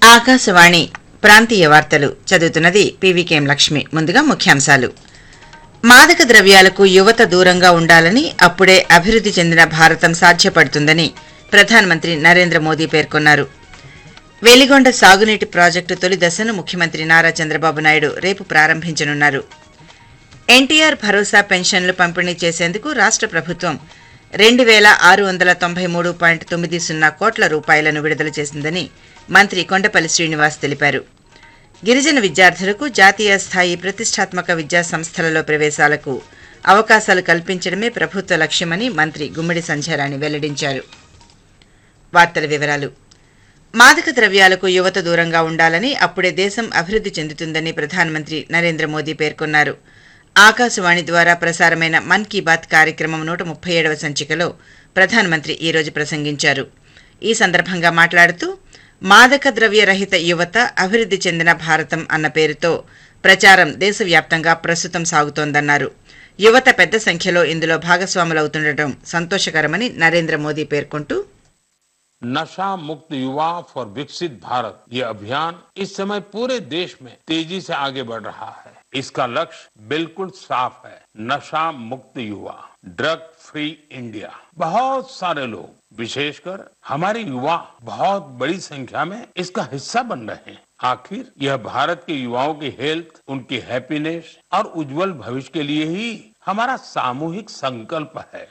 ఆకాశవాణి ప్రాంతీయ వార్తలు చదువుతున్నది పీవీకేఎం లక్ష్మి ముందుగా ముఖ్యాంశాలు మాదక ద్రవ్యాలకు యువత దూరంగా ఉండాలని అప్పుడే అభివృద్ధి చెందిన భారతం సాధ్యపడుతుందని ప్రధానమంత్రి నరేంద్ర మోదీ పేర్కొన్నారు వెలిగొండ సాగునీటి ప్రాజెక్టు తొలి దశను ముఖ్యమంత్రి నారా చంద్రబాబు నాయుడు రేపు ప్రారంభించనున్నారు ఎన్టీఆర్ భరోసా పెన్షన్లు పంపిణీ చేసేందుకు రాష్ట్ర ప్రభుత్వం రెండు వేల ఆరు వందల తొంభై మూడు పాయింట్ తొమ్మిది సున్నా కోట్ల రూపాయలను విడుదల చేసిందని మంత్రి కొండపల్లి శ్రీనివాస్ తెలిపారు గిరిజన విద్యార్థులకు జాతీయ స్థాయి ప్రతిష్టాత్మక విద్యా సంస్థలలో ప్రవేశాలకు అవకాశాలు కల్పించడమే ప్రభుత్వ లక్ష్యమని మంత్రి గుమ్మడి సంధ్యారాణి వెల్లడించారు వార్తల వివరాలు మాదక ద్రవ్యాలకు యువత దూరంగా ఉండాలని అప్పుడే దేశం అభివృద్ధి చెందుతుందని ప్రధానమంత్రి నరేంద్ర మోదీ పేర్కొన్నారు ఆకాశవాణి ద్వారా ప్రసారమైన మన్ కీ బాత్ కార్యక్రమం నూట ముప్పై ఏడవ సంచికలో ప్రధానమంత్రి ఈరోజు ప్రసంగించారు ఈ సందర్భంగా మాట్లాడుతూ మాదక ద్రవ్య రహిత యువత అభివృద్ధి చెందిన భారతం అన్న పేరుతో ప్రచారం దేశవ్యాప్తంగా ప్రస్తుతం సాగుతోందన్నారు యువత పెద్ద సంఖ్యలో ఇందులో భాగస్వాములవుతుండటం సంతోషకరమని నరేంద్ర మోదీ పేర్కొంటూ नशा मुक्त युवा फॉर विकसित भारत ये अभियान इस समय पूरे देश में तेजी से आगे बढ़ रहा है इसका लक्ष्य बिल्कुल साफ है नशा मुक्त युवा ड्रग फ्री इंडिया बहुत सारे लोग विशेषकर हमारे युवा बहुत बड़ी संख्या में इसका हिस्सा बन रहे हैं आखिर यह भारत के युवाओं की हेल्थ उनकी हैप्पीनेस और उज्जवल भविष्य के लिए ही हमारा सामूहिक संकल्प है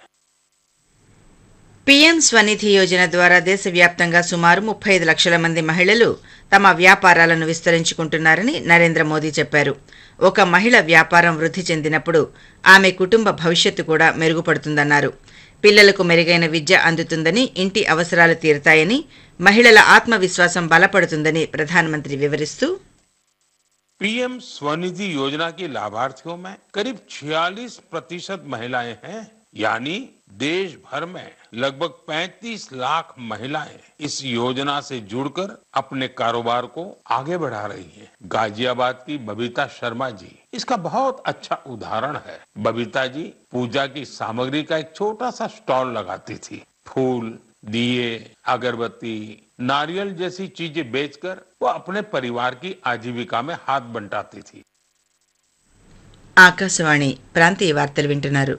పీఎం స్వనిధి యోజన ద్వారా దేశవ్యాప్తంగా సుమారు ముప్పై ఐదు లక్షల మంది మహిళలు తమ వ్యాపారాలను విస్తరించుకుంటున్నారని నరేంద్ర మోదీ చెప్పారు ఒక మహిళ వ్యాపారం వృద్ధి చెందినప్పుడు ఆమె కుటుంబ భవిష్యత్తు కూడా మెరుగుపడుతుందన్నారు పిల్లలకు మెరుగైన విద్య అందుతుందని ఇంటి అవసరాలు తీరుతాయని మహిళల ఆత్మవిశ్వాసం బలపడుతుందని ప్రధానమంత్రి వివరిస్తూ पीएम स्वनिधि योजना की लाभार्थियों में करीब 46 प्रतिशत महिलाएं हैं यानी देश भर में लगभग 35 लाख महिलाएं इस योजना से जुड़कर अपने कारोबार को आगे बढ़ा रही हैं। गाजियाबाद की बबीता शर्मा जी इसका बहुत अच्छा उदाहरण है बबीता जी पूजा की सामग्री का एक छोटा सा स्टॉल लगाती थी फूल दिए अगरबत्ती नारियल जैसी चीजें बेचकर वो अपने परिवार की आजीविका में हाथ बंटाती थी ఆకాశవాణి ప్రాంతీయ వార్తలు వింటున్నారు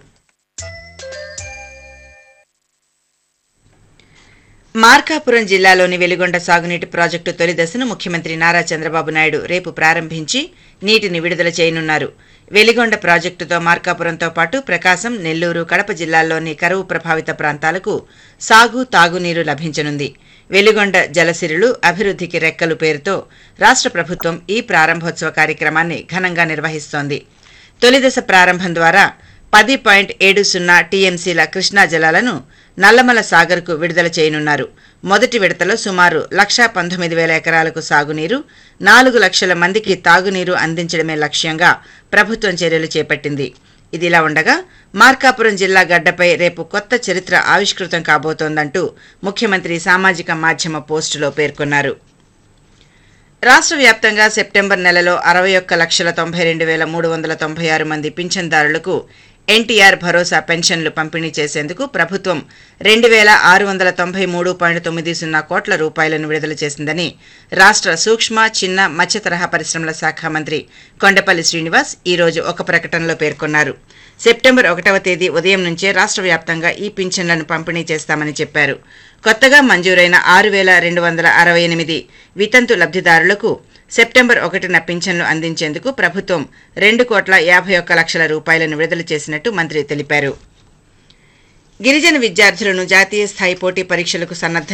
మార్కాపురం జిల్లాలోని వెలిగొండ సాగునీటి ప్రాజెక్టు తొలి దశను ముఖ్యమంత్రి నారా చంద్రబాబు నాయుడు రేపు ప్రారంభించి నీటిని విడుదల చేయనున్నారు వెలిగొండ ప్రాజెక్టుతో మార్కాపురంతో పాటు ప్రకాశం నెల్లూరు కడప జిల్లాల్లోని కరువు ప్రభావిత ప్రాంతాలకు సాగు తాగునీరు లభించనుంది వెలిగొండ జలసిరులు అభివృద్ధికి రెక్కలు పేరుతో రాష్ట్ర ప్రభుత్వం ఈ ప్రారంభోత్సవ కార్యక్రమాన్ని ఘనంగా నిర్వహిస్తోంది తొలిదశ ప్రారంభం ద్వారా పది పాయింట్ ఏడు సున్నా టీఎంసీల కృష్ణా జలాలను నల్లమల సాగర్కు విడుదల చేయనున్నారు మొదటి విడతలో సుమారు లక్షా పంతొమ్మిది వేల ఎకరాలకు సాగునీరు నాలుగు లక్షల మందికి తాగునీరు అందించడమే లక్ష్యంగా ప్రభుత్వం చర్యలు చేపట్టింది ఇదిలా ఉండగా మార్కాపురం జిల్లా గడ్డపై రేపు కొత్త చరిత్ర ఆవిష్కృతం కాబోతోందంటూ ముఖ్యమంత్రి సామాజిక మాధ్యమ పోస్టులో పేర్కొన్నారు రాష్ట్ర వ్యాప్తంగా సెప్టెంబర్ నెలలో అరవై ఒక్క లక్షల తొంభై రెండు వేల మూడు వందల తొంభై ఆరు మంది పింఛన్దారులకు ఎన్టీఆర్ భరోసా పెన్షన్లు పంపిణీ చేసేందుకు ప్రభుత్వం రెండు వేల ఆరు వందల తొంభై మూడు పాయింట్ తొమ్మిది సున్నా కోట్ల రూపాయలను విడుదల చేసిందని రాష్ట్ర సూక్ష్మ చిన్న మత్స్య తరహా పరిశ్రమల శాఖ మంత్రి కొండపల్లి శ్రీనివాస్ ఈ రోజు ఒక ప్రకటనలో పేర్కొన్నారు సెప్టెంబర్ ఒకటవ తేదీ ఉదయం నుంచే రాష్ట్ర వ్యాప్తంగా ఈ పింఛన్లను పంపిణీ చేస్తామని చెప్పారు కొత్తగా మంజూరైన ఆరు వేల రెండు వందల అరవై ఎనిమిది వితంతు లబ్ధిదారులకు సెప్టెంబర్ ఒకటిన పింఛన్లు అందించేందుకు ప్రభుత్వం రెండు కోట్ల యాభై ఒక్క లక్షల రూపాయలను విడుదల చేసినట్టు మంత్రి తెలిపారు గిరిజన విద్యార్థులను జాతీయ స్థాయి పోటీ పరీక్షలకు సన్నద్దం